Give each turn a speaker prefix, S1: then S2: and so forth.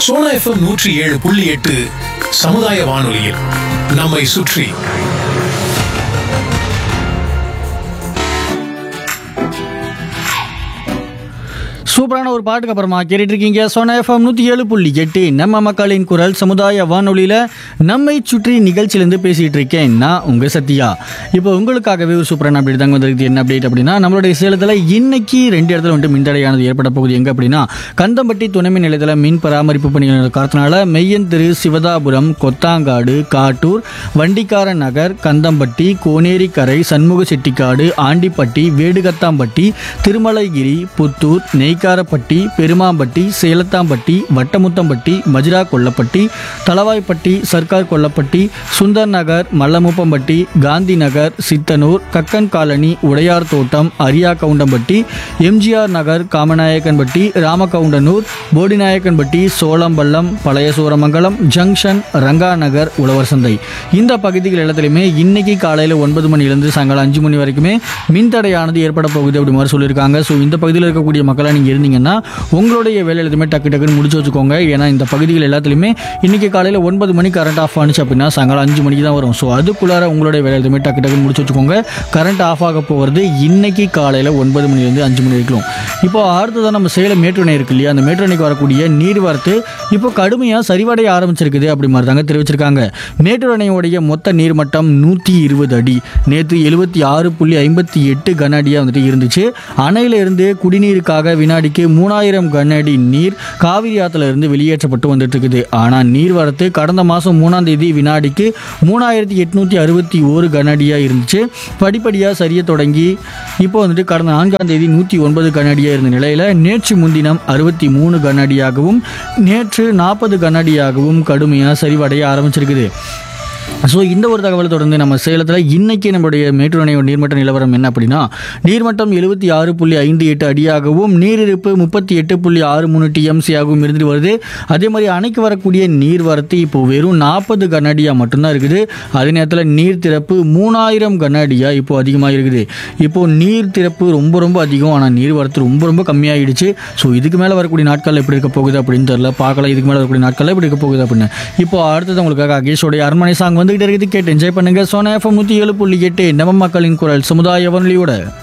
S1: Sona FM நூற்றி ஏழு புள்ளி எட்டு சமுதாய வானொலியில் நம்மை சுற்றி
S2: சூப்பரான ஒரு பாட்டுக்கு அப்புறமா கேட்டுட்டு இருக்கீங்க சோனா எஃப்எம் நூற்றி ஏழு புள்ளி எட்டு நம்ம மக்களின் குரல் சமுதாய வானொலியில் நம்மை சுற்றி நிகழ்ச்சியிலேருந்து பேசிகிட்டு இருக்கேன் நான் உங்கள் சத்யா இப்போ உங்களுக்காகவே ஒரு சூப்பரான அப்டேட் தாங்க வந்திருக்கு என்ன அப்டேட் அப்படின்னா நம்மளுடைய சேலத்தில் இன்னைக்கு ரெண்டு இடத்துல வந்துட்டு மின்தடையானது ஏற்பட போகுது எங்கே அப்படின்னா கந்தம்பட்டி துணைமின் நிலையத்தில் மின் பராமரிப்பு பணிகள் காரணத்தினால மெய்யன் திரு சிவதாபுரம் கொத்தாங்காடு காட்டூர் வண்டிக்கார நகர் கந்தம்பட்டி கோனேரிக்கரை சண்முக செட்டிக்காடு ஆண்டிப்பட்டி வேடுகத்தாம்பட்டி திருமலைகிரி புத்தூர் நெய்க்காரப்பட்டி பெருமாம்பட்டி சேலத்தாம்பட்டி வட்டமுத்தம்பட்டி மஜ்ரா கொல்லப்பட்டி தளவாய்ப்பட்டி சர்க்கார் கொல்லப்பட்டி சுந்தர் நகர் மல்லமுப்பம்பட்டி காந்தி நகர் சித்தனூர் கக்கன் காலனி உடையார் தோட்டம் அரியா கவுண்டம்பட்டி எம்ஜிஆர் நகர் காமநாயக்கன்பட்டி ராமகவுண்டனூர் போடிநாயக்கன்பட்டி சோளம்பள்ளம் பழைய சூரமங்கலம் ஜங்ஷன் ரங்கா நகர் உழவர் சந்தை இந்த பகுதிகள் எல்லாத்துலையுமே இன்னைக்கு காலையில் ஒன்பது மணிலேருந்து சாயங்காலம் அஞ்சு மணி வரைக்குமே மின்தடையானது ஏற்பட போகுது அப்படி மாதிரி சொல்லியிருக்காங்க ஸோ இந்த பகுதியில் இருக்கக்கூடிய மக்களாக நீங்கள் இருந்தீங்கன்னா உங்களுடைய வேலை எல்லாத்தையுமே டக்கு டக்குன்னு முடிச்சு வச்சுக்கோங்க ஏன்னா இந்த பகுதிகள் எல்லாத்துலையுமே இன்னைக்கு காலையில் ஒன்பது மணிக்கு கரண்ட் ஆஃப் ஆனிச்சு அப்படின்னா சாயங்காலம் அஞ்சு மணிக்கு தான் வரும் ஸோ அதுக்குள்ளார உங்களுடைய வேலை எல்லாத்தையுமே டக்கு டக்குன்னு முடிச்சு வச்சுக்கோங்க கரண்ட் ஆஃப் ஆக போகிறது இன்னைக்கு காலையில் ஒன்பது மணிலேருந்து அஞ்சு மணி வரைக்கும் இப்போ அடுத்ததான் நம்ம சேலம் மேட்டுணை இருக்கு இல்லையா அந்த மேட்டுணைக்கு வரக்கூடிய நீர்வரத்து இப்போ கடுமையாக சரிவடைய ஆரம்பிச்சிருக்குது அப்படி மாதிரி தாங்க தெரிவிச்சிருக்காங்க மேட்டூர் அணையோடைய மொத்த நீர்மட்டம் நூற்றி இருபது அடி நேற்று எழுபத்தி ஆறு புள்ளி ஐம்பத்தி எட்டு கன அடியாக வந்துட்டு இருந்துச்சு அணையில இருந்து குடிநீருக்காக வினாடிக்கு மூணாயிரம் கன அடி நீர் காவிரி ஆற்றுல இருந்து வெளியேற்றப்பட்டு வந்துட்டு இருக்குது ஆனால் நீர்வரத்து கடந்த மாதம் மூணாம் தேதி வினாடிக்கு மூணாயிரத்தி எட்நூற்றி அறுபத்தி ஒரு கன அடியாக இருந்துச்சு படிப்படியாக சரிய தொடங்கி இப்போ வந்துட்டு கடந்த நான்காம் தேதி நூற்றி ஒன்பது கன அடியாக இருந்த நிலையில் நேற்று முன்தினம் அறுபத்தி மூணு கன அடியாகவும் நேற்று நாற்பது கன அடியாகவும் கடுமையாக சரிவடைய ஆரம்பிச்சிருக்குது ஸோ இந்த ஒரு தகவலை தொடர்ந்து நம்ம சேலத்தில் இன்னைக்கு நம்மளுடைய மேட்டூர் அணையோட நீர்மட்ட நிலவரம் என்ன அப்படின்னா நீர்மட்டம் எழுபத்தி ஆறு புள்ளி ஐந்து எட்டு அடியாகவும் நீரிருப்பு முப்பத்தி எட்டு புள்ளி ஆறு மூணு டிஎம்சியாகவும் இருந்துட்டு வருது அதே மாதிரி அணைக்கு வரக்கூடிய நீர்வரத்து இப்போ வெறும் நாற்பது கனஅடியாக மட்டும்தான் இருக்குது அதே நேரத்தில் நீர் திறப்பு மூணாயிரம் கனஅடியாக இப்போ அதிகமாக இருக்குது இப்போ நீர் திறப்பு ரொம்ப ரொம்ப அதிகம் ஆனால் நீர்வரத்து ரொம்ப ரொம்ப கம்மியாகிடுச்சு ஸோ இதுக்கு மேலே வரக்கூடிய நாட்கள் எப்படி இருக்க போகுது அப்படின்னு தெரியல பார்க்கலாம் இதுக்கு மேலே வரக்கூடிய நாட்கள் எப்படி இருக்க போகுது அப்படின்னு இப்போ அடுத்தது உங்களுக்காக அகேஷோடைய அரண்மனை சாங் வந்துகிட்டு இருக்குது கேட்டு என்ஜாய் பண்ணுங்க சோனா எஃப்எம் நூற்றி ஏழு புள்ளி எட்டு நம்ம மக்களின் குரல் சமுதாய வானொலியோட